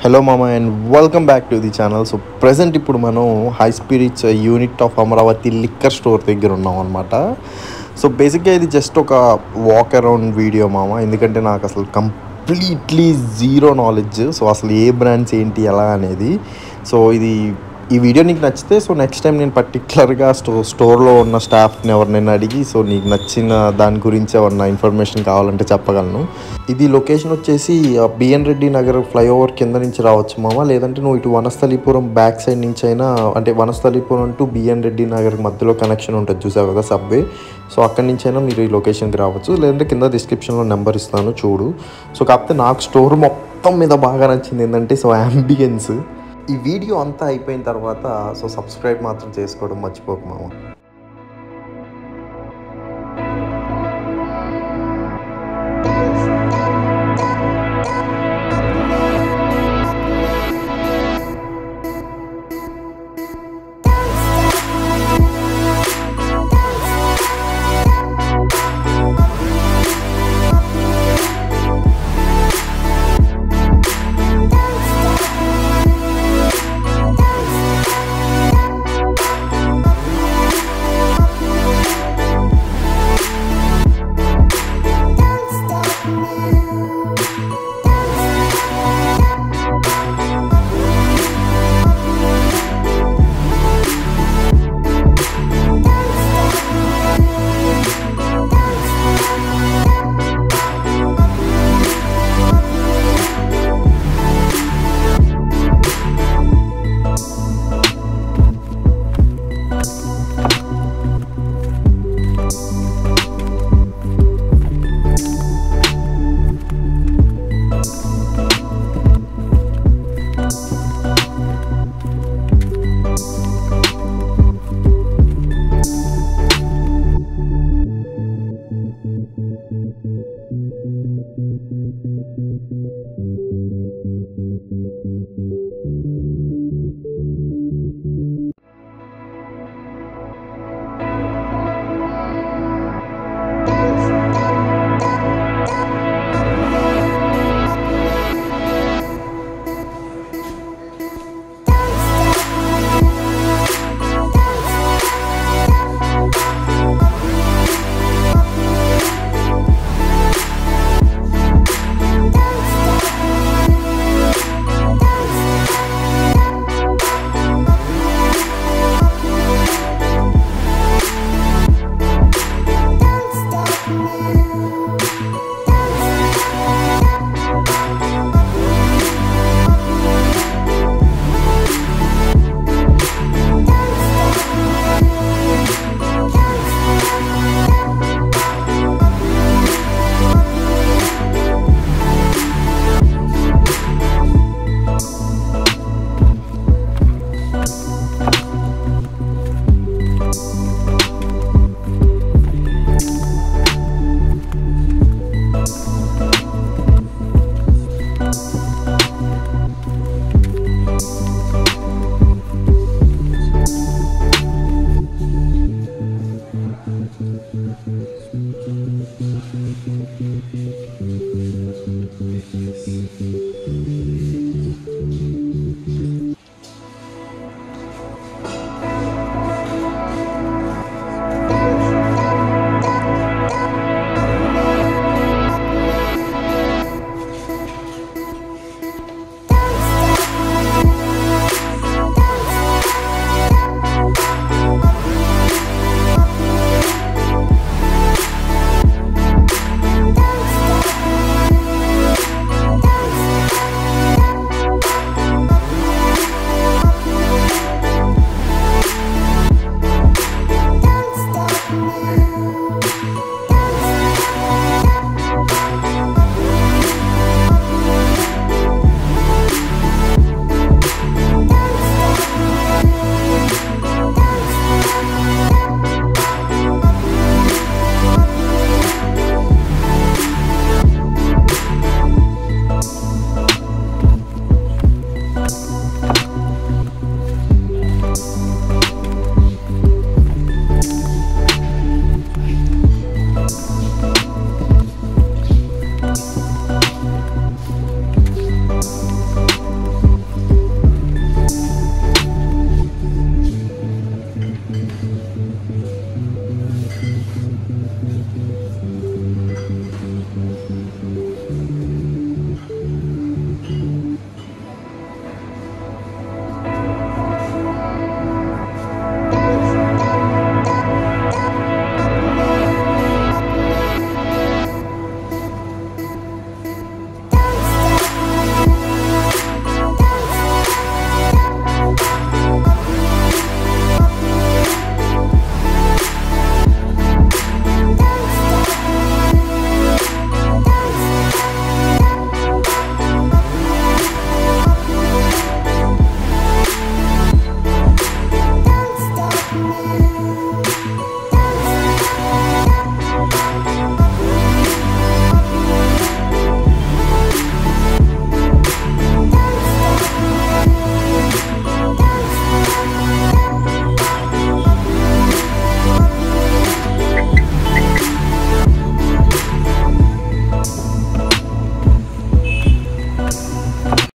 hello మామ and welcome back to the channel so present ఇప్పుడు మనం high spirits unit of Amaravati liquor store దగ్గర ఉన్నాం అనమాట సో బేసిక్గా ఇది జస్ట్ ఒక వాక్ అరౌండ్ వీడియో మామ ఎందుకంటే నాకు అసలు కంప్లీట్లీ జీరో నాలెడ్జ్ సో అసలు ఏ బ్రాండ్స్ ఏంటి ఎలా అనేది సో ఇది ఈ వీడియో నీకు నచ్చితే సో నెక్స్ట్ టైం నేను పర్టికులర్గా స్టో స్టోర్లో ఉన్న స్టాఫ్ని ఎవరినైనా అడిగి సో నీకు నచ్చిన దాని గురించి ఏమన్నా ఇన్ఫర్మేషన్ కావాలంటే చెప్పగలను ఇది లొకేషన్ వచ్చేసి బిఎన్ రెడ్డి నగర్ ఫ్లైఓవర్ కింద నుంచి రావచ్చు మామ లేదంటే నువ్వు ఇటు వనస్థలీపురం బ్యాక్ సైడ్ నుంచి అయినా అంటే వనస్థలీపురం టు బిఎన్ రెడ్డి నగర్ మధ్యలో కనెక్షన్ ఉంటుంది చూసావు కదా సబ్వే సో అక్కడి నుంచి అయినా మీరు ఈ లొకేషన్కి రావచ్చు లేదంటే కింద డిస్క్రిప్షన్లో నెంబర్ ఇస్తాను చూడు సో కాకపోతే నాకు స్టోర్ మొత్తం మీద బాగా నచ్చింది ఏంటంటే సో అంబియన్స్ ఈ వీడియో అంతా అయిపోయిన తర్వాత సో సబ్స్క్రైబ్ మాత్రం చేసుకోవడం మర్చిపోకు మామ